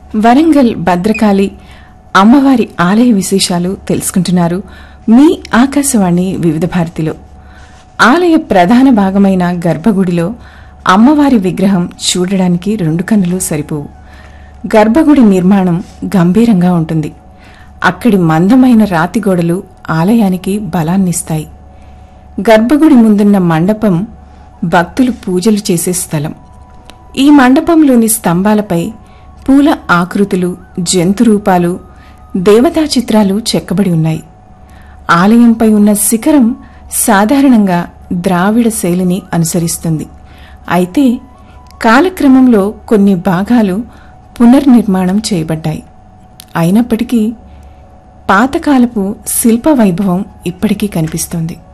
వరంగల్ భద్రకాళి అమ్మవారి ఆలయ విశేషాలు తెలుసుకుంటున్నారు మీ ఆకాశవాణి వివిధ భారతిలో ఆలయ ప్రధాన భాగమైన గర్భగుడిలో అమ్మవారి విగ్రహం చూడడానికి రెండు కన్నులు సరిపోవు గర్భగుడి నిర్మాణం గంభీరంగా ఉంటుంది అక్కడి మందమైన రాతి గోడలు ఆలయానికి బలాన్నిస్తాయి గర్భగుడి ముందున్న మండపం భక్తులు పూజలు చేసే స్థలం ఈ మండపంలోని స్తంభాలపై పూల ఆకృతులు జంతు రూపాలు దేవతా చిత్రాలు చెక్కబడి ఉన్నాయి ఆలయంపై ఉన్న శిఖరం సాధారణంగా ద్రావిడ శైలిని అనుసరిస్తుంది అయితే కాలక్రమంలో కొన్ని భాగాలు పునర్నిర్మాణం చేయబడ్డాయి అయినప్పటికీ పాతకాలపు శిల్ప వైభవం ఇప్పటికీ కనిపిస్తోంది